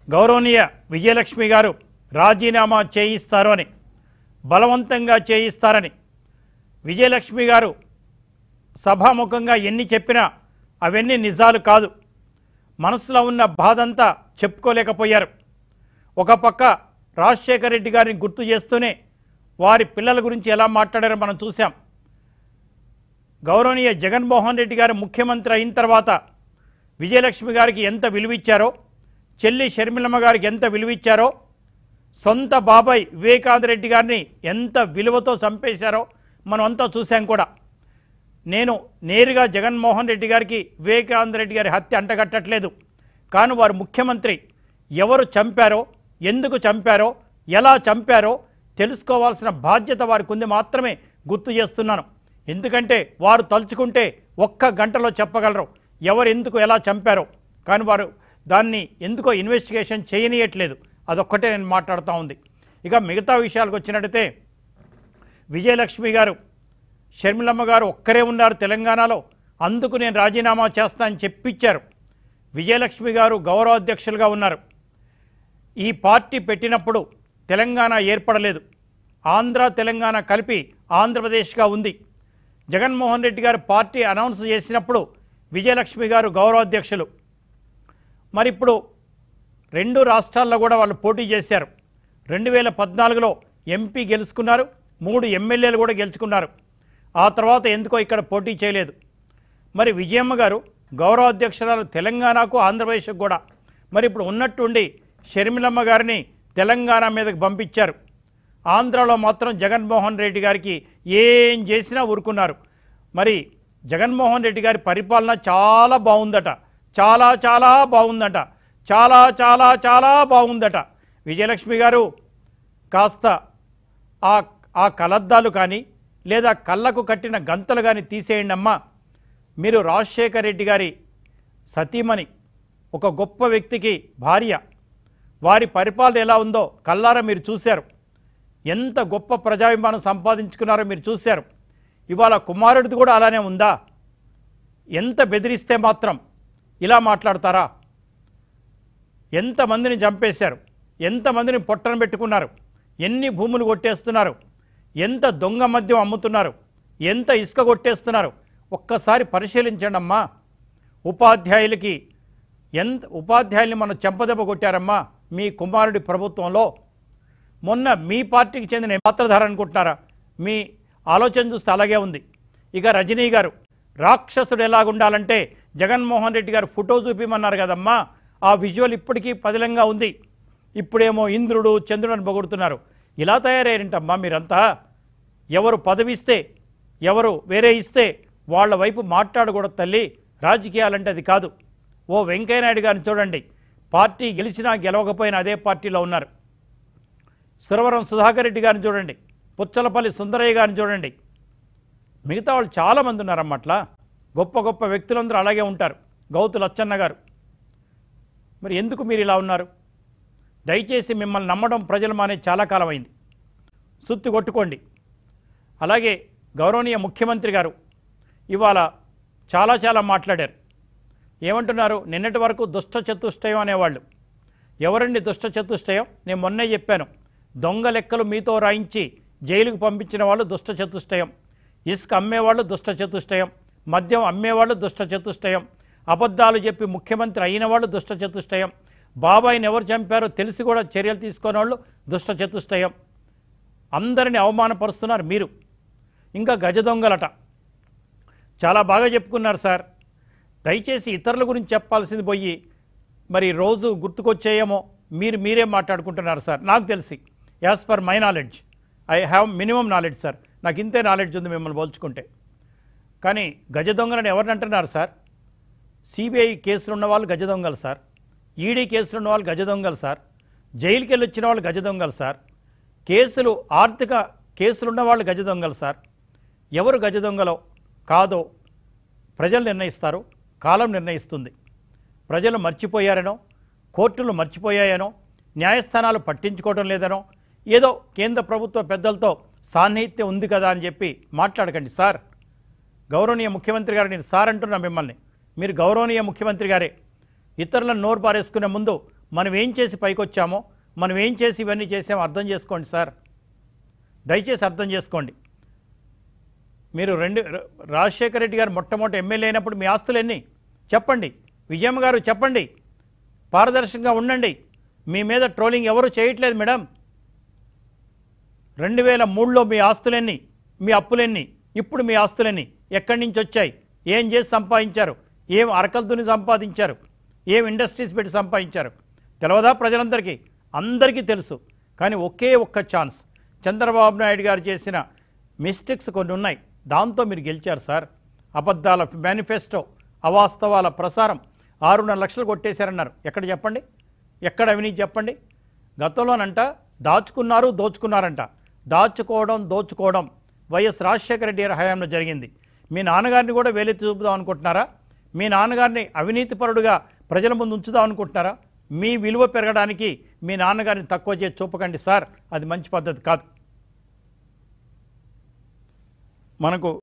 గౌరవనీయ విజయలక్ష్మి గారు రాజీనామా చేయిస్తారు అని బలవంతంగా చేయిస్తారని విజయలక్ష్మి గారు సభాముఖంగా ఎన్ని చెప్పినా అవన్నీ నిజాలు కాదు మనసులో ఉన్న బాధంతా చెప్పుకోలేకపోయారు ఒక పక్క రాజశేఖర రెడ్డి గారిని గుర్తు చేస్తూనే వారి పిల్లల గురించి ఎలా మాట్లాడారో మనం చూసాం గౌరవనీయ జగన్మోహన్ రెడ్డి గారు ముఖ్యమంత్రి అయిన తర్వాత విజయలక్ష్మి గారికి ఎంత విలువిచ్చారో చెల్లి షర్మిలమ్మ గారికి ఎంత విలువిచ్చారో సొంత బాబాయ్ వివేకానంద రెడ్డి గారిని ఎంత విలువతో చంపేశారో మనం అంతా చూసాం కూడా నేను నేరుగా జగన్మోహన్ రెడ్డి గారికి వివేకానంద రెడ్డి గారి హత్య అంటగట్టట్లేదు కానీ వారు ముఖ్యమంత్రి ఎవరు చంపారో ఎందుకు చంపారో ఎలా చంపారో తెలుసుకోవాల్సిన బాధ్యత వారికి ఉంది మాత్రమే గుర్తు చేస్తున్నాను ఎందుకంటే వారు తలుచుకుంటే ఒక్క గంటలో చెప్పగలరు ఎవరు ఎందుకు ఎలా చంపారో కానీ వారు దాన్ని ఎందుకో ఇన్వెస్టిగేషన్ చేయనీయట్లేదు అదొక్కటే నేను మాట్లాడుతూ ఉంది ఇక మిగతా విషయాలకు వచ్చినట్టయితే విజయలక్ష్మి గారు షర్మిలమ్మ గారు ఒక్కరే ఉన్నారు తెలంగాణలో అందుకు నేను రాజీనామా చేస్తా అని చెప్పించారు విజయలక్ష్మి గారు గౌరవాధ్యక్షులుగా ఉన్నారు ఈ పార్టీ పెట్టినప్పుడు తెలంగాణ ఏర్పడలేదు ఆంధ్ర తెలంగాణ కలిపి ఆంధ్రప్రదేశ్గా ఉంది జగన్మోహన్ రెడ్డి గారు పార్టీ అనౌన్స్ చేసినప్పుడు విజయలక్ష్మి గారు గౌరవాధ్యక్షులు మరి ఇప్పుడు రెండు రాష్ట్రాల్లో కూడా వాళ్ళు పోటీ చేశారు రెండు వేల పద్నాలుగులో ఎంపీ గెలుచుకున్నారు మూడు ఎమ్మెల్యేలు కూడా గెలుచుకున్నారు ఆ తర్వాత ఎందుకో ఇక్కడ పోటీ చేయలేదు మరి విజయమ్మ గారు గౌరవాధ్యక్షురాలు తెలంగాణకు ఆంధ్రప్రదేశ్కు కూడా మరి ఇప్పుడు ఉన్నట్టుండి షర్మిలమ్మ గారిని తెలంగాణ మీదకి పంపించారు ఆంధ్రాలో మాత్రం జగన్మోహన్ రెడ్డి గారికి ఏం చేసినా ఊరుకున్నారు మరి జగన్మోహన్ రెడ్డి గారి పరిపాలన చాలా బాగుందట చాలా చాలా బాగుందట చాలా చాలా చాలా బాగుందట విజయలక్ష్మి గారు కాస్త ఆ ఆ కలద్దాలు కానీ లేదా కళ్ళకు కట్టిన గంతలు కానీ తీసేయండి అమ్మా మీరు రాజశేఖర్ రెడ్డి గారి సతీమణి ఒక గొప్ప వ్యక్తికి భార్య వారి పరిపాలన ఎలా ఉందో కల్లారా మీరు చూశారు ఎంత గొప్ప ప్రజాభిమానం సంపాదించుకున్నారో మీరు చూశారు ఇవాళ కుమారుడిది కూడా అలానే ఉందా ఎంత బెదిరిస్తే మాత్రం ఇలా మాట్లాడతారా ఎంతమందిని చంపేశారు ఎంతమందిని పొట్టన పెట్టుకున్నారు ఎన్ని భూములు కొట్టేస్తున్నారు ఎంత దొంగ మద్యం అమ్ముతున్నారు ఎంత ఇసుక కొట్టేస్తున్నారు ఒక్కసారి పరిశీలించండి అమ్మా ఉపాధ్యాయులకి ఎంత ఉపాధ్యాయుల్ని మనం చెంపదెబ్బ కొట్టారమ్మా మీ కుమారుడి ప్రభుత్వంలో మొన్న మీ పార్టీకి చెందిన పాత్రధార అనుకుంటున్నారా మీ ఆలోచన చూస్తే అలాగే ఉంది ఇక రజనీ గారు రాక్షసుడు ఎలాగుండాలంటే జగన్మోహన్ రెడ్డి గారు ఫోటో చూపిమన్నారు కదమ్మా ఆ విజువల్ ఇప్పటికీ పదిలంగా ఉంది ఇప్పుడేమో ఇంద్రుడు చంద్రుడు అని పొగుడుతున్నారు ఇలా తయారయ్యారంటమ్మా మీరంతా ఎవరు పదవి ఇస్తే ఎవరు వేరే ఇస్తే వాళ్ళ వైపు మాట్లాడకూడదు తల్లి రాజకీయాలంటే అది కాదు ఓ వెంకయ్యనాయుడు గారిని చూడండి పార్టీ గెలిచినా గెలవకపోయినా అదే పార్టీలో ఉన్నారు సురవరం సుధాకర్ రెడ్డి గారిని చూడండి పుచ్చలపల్లి సుందరయ్య గారిని చూడండి మిగతా వాళ్ళు చాలామంది ఉన్నారమ్మ అట్లా గొప్ప గొప్ప వ్యక్తులందరూ అలాగే ఉంటారు గౌతు లచ్చన్న గారు మరి ఎందుకు మీరు ఇలా ఉన్నారు దయచేసి మిమ్మల్ని నమ్మడం ప్రజలు మానే చాలా కాలం అయింది సుత్తి కొట్టుకోండి అలాగే గౌరవనీయ ముఖ్యమంత్రి గారు ఇవాళ చాలా చాలా మాట్లాడారు ఏమంటున్నారు నిన్నటి వరకు దుష్ట చతుష్టయం అనేవాళ్ళు ఎవరండి దుష్ట చతుష్టయం నేను మొన్నే చెప్పాను దొంగ లెక్కలు మీతో రాయించి జైలుకు పంపించిన వాళ్ళు దుష్ట చతుష్టయం ఇసుక అమ్మేవాళ్ళు దుష్ట చతుష్టయం మద్యం అమ్మేవాళ్ళు దుష్ట చతుష్టయం అబద్ధాలు చెప్పి ముఖ్యమంత్రి అయిన వాళ్ళు దుష్ట చతుష్టయం బాబాయిని ఎవరు చంపారో తెలిసి కూడా చర్యలు తీసుకునే వాళ్ళు దుష్ట చతుష్టయం అందరిని అవమానపరుస్తున్నారు మీరు ఇంకా గజ దొంగలట చాలా బాగా చెప్పుకున్నారు సార్ దయచేసి ఇతరుల గురించి చెప్పాల్సింది పోయి మరి రోజు గుర్తుకొచ్చేయేమో మీరు మీరే మాట్లాడుకుంటున్నారు సార్ నాకు తెలిసి as per my knowledge I have minimum knowledge sir నాకు ఇంతే నాలెడ్జ్ ఉంది మిమ్మల్ని పోల్చుకుంటే కానీ గజ దొంగలని ఎవరిని అంటున్నారు సార్ సిబిఐ కేసులు ఉన్న వాళ్ళు గజ దొంగలు సార్ ఈడీ కేసులు ఉన్న వాళ్ళు గజ దొంగలు సార్ జైలుకి వెళ్ళి వచ్చిన వాళ్ళు గజ దొంగలు సార్ కేసులు ఆర్థిక కేసులు ఉన్న వాళ్ళు గజ దొంగలు సార్ ఎవరు గజ దొంగలో కాదో ప్రజలు నిర్ణయిస్తారు కాలం నిర్ణయిస్తుంది ప్రజలు మర్చిపోయారనో కోర్టులు మర్చిపోయాయనో న్యాయస్థానాలు పట్టించుకోవడం లేదనో ఏదో కేంద్ర ప్రభుత్వ పెద్దలతో సాన్నిహిత్యం ఉంది కదా అని చెప్పి మాట్లాడకండి సార్ గౌరవనీయ ముఖ్యమంత్రి గారు నేను సార్ అంటున్నా మిమ్మల్ని మీరు గౌరవనీయ ముఖ్యమంత్రి గారే ఇతరులను నోరు పారేసుకునే ముందు మనం ఏం చేసి పైకొచ్చామో మనం ఏం చేసి ఇవన్నీ చేసామో అర్థం చేసుకోండి సార్ దయచేసి అర్థం చేసుకోండి మీరు రెండు ర- రాజశేఖర రెడ్డి గారు మొట్టమొదటి ఎమ్మెల్యే అయినప్పుడు మీ ఆస్తులు ఎన్ని చెప్పండి విజయమ్మ గారు చెప్పండి పారదర్శకంగా ఉండండి మీ మీద ట్రోలింగ్ ఎవరు చేయట్లేదు మేడం రెండు వేల మూడులో మీ ఆస్తులెన్ని మీ అప్పులెన్ని ఇప్పుడు మీ ఆస్తులెన్ని ఎక్కడి నుంచి వచ్చాయి ఏం చేసి సంపాదించారు ఏం అరకలతోని సంపాదించారు ఏం ఇండస్ట్రీస్ పెట్టి సంపాదించారు తెలవదా ప్రజలందరికీ అందరికీ తెలుసు కానీ ఒకే ఒక్క ఛాన్స్ చంద్రబాబు నాయుడు గారు చేసిన మిస్టేక్స్ కొన్ని ఉన్నాయి దాంతో మీరు గెలిచారు సార్ అబద్ధాల మేనిఫెస్టో అవాస్తవాల ప్రసారం ఆరున్నర లక్షలు కొట్టేశారన్నారు ఎక్కడ చెప్పండి ఎక్కడ అవినీతి చెప్పండి గతంలోనంట దాచుకున్నారు దోచుకున్నారంట దాచుకోవడం దోచుకోవడం వైఎస్ రాజశేఖర రెడ్డి గారి హయాంలో జరిగింది మీ నాన్నగారిని కూడా వేలెత్తి చూపుదాం అనుకుంటున్నారా మీ నాన్నగారిని అవినీతిపరుడుగా ప్రజల ముందు ఉంచుదాం అనుకుంటున్నారా మీ విలువ పెరగడానికి మీ నాన్నగారిని తక్కువ చేసి చూపకండి సార్ అది మంచి పద్ధతి కాదు మనకు